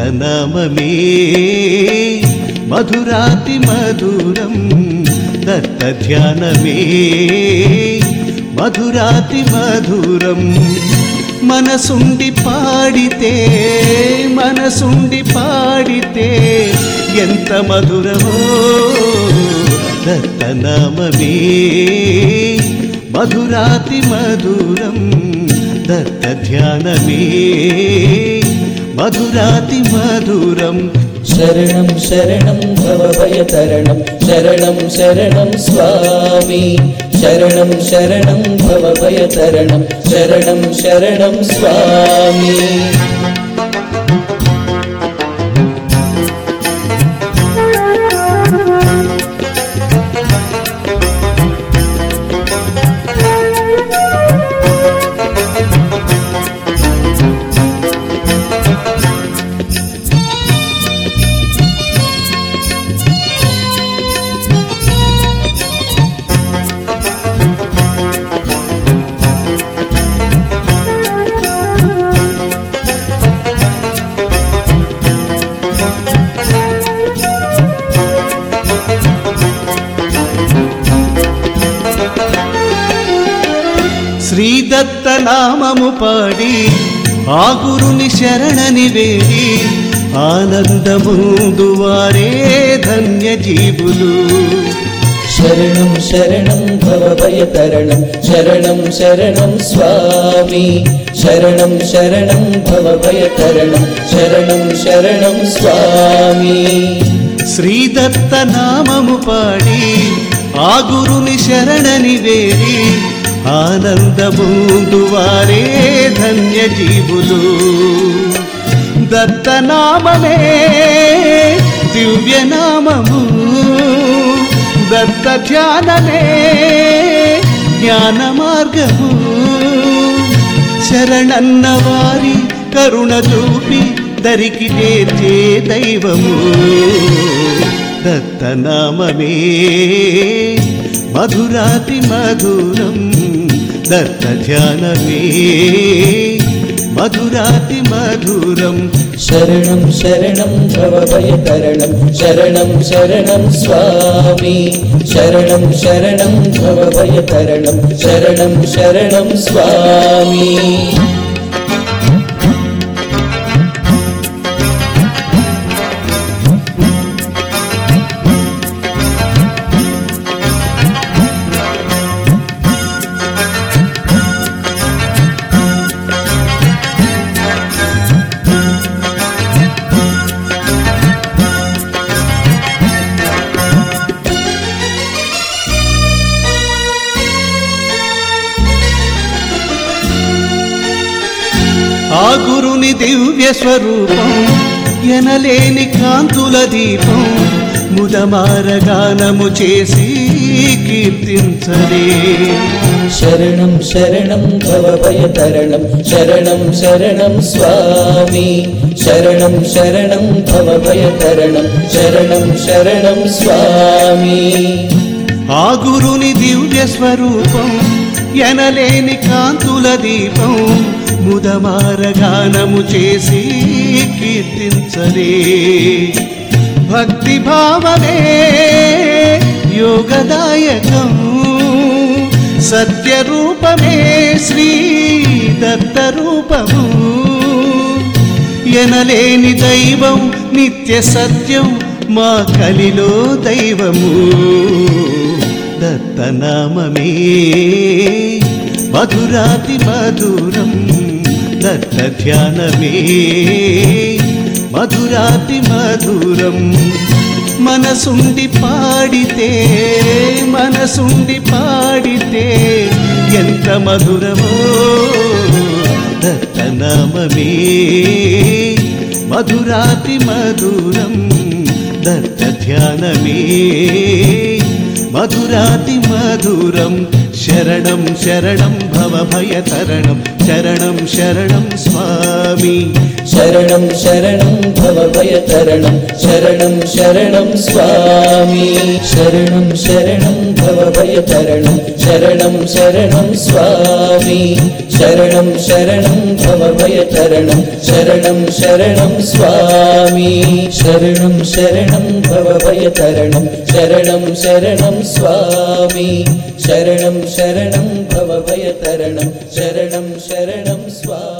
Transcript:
దత్తనామమే మధురాతి మధురం దత్త ధ్యానమే మధురాతి మధురం మనసుండి పాడితే మనసుండి పాడితే ఎంత మధురమో దత్తనామమే మధురాతి మధురం దత్త ధ్యానమే మధురాతి మధురం శరణం శరణం భవభయతరణం శరణం శరణం స్వామి శరణం శరణం భవభయతరణం శరణం శరణం స్వామి శ్రీదత్త నామము పాడి ఆ గురుని శరణని వేడి ఆనందముందు వారే ధన్య జీవులు శరణం శరణం భవభయతరణం శరణం శరణం స్వామి శరణం శరణం భవభయతరణం శరణం శరణం స్వామి శ్రీదత్త నామము పాడి ఆ గురుని శరణని వేడి ఆనందముందు వారే ధన్య జీవులు దత్తనామమే దివ్యనామము దత్త ధ్యానమే జ్ఞాన మార్గము శరణన్న వారి కరుణ చూపి దరికి చేర్చే దైవము దత్తనామమే మధురాతి మధురం దత్త ధ్యానమే మధురాతి మధురం శరణం శరణం భవభయతరణం శరణం శరణం స్వామి శరణం శరణం భవభయతరణం శరణం శరణం స్వామి ఆ గురుని దివ్య స్వరూపం ఎనలేని కాంతుల దీపం ముదమారగానము చేసి కీర్తించలే శరణం శరణం భవభయతరణం శరణం శరణం స్వామి శరణం శరణం భవభయతరణం శరణం శరణం స్వామి ఆ గురుని దివ్య స్వరూపం ఎనలేని కాంతుల దీపం ముదమారగానము చేసి కీర్తించలే భక్తి భావమే యోగదాయకం సత్య రూపమే శ్రీ దత్త రూపము ఎనలేని దైవం నిత్య సత్యం మా కలిలో దైవము దత్తనామమే మధురాతి మధురం దత్త ధ్యానమే మధురాతి మధురం మనసుండి పాడితే మనసుండి పాడితే ఎంత మధురమో దత్తనామమే మధురాతి మధురం దత్త ధ్యానమే మధురాతి మధురం శరణం శరణం భవభయతరణం శరణం శరణం స్వామి శరణం శరణం భవభయతరణం శరణం శరణం స్వామి శరణం శరణం భవభయతరణం శరణం శరణం స్వామి శరణం శరణం భవభయతరణం శరణం శరణం స్వామి శరణం శరణం భవభయతరణం శరణం శరణం స్వామి శరణం శరణం భవభయతరణం శరణం శరణం స్వామి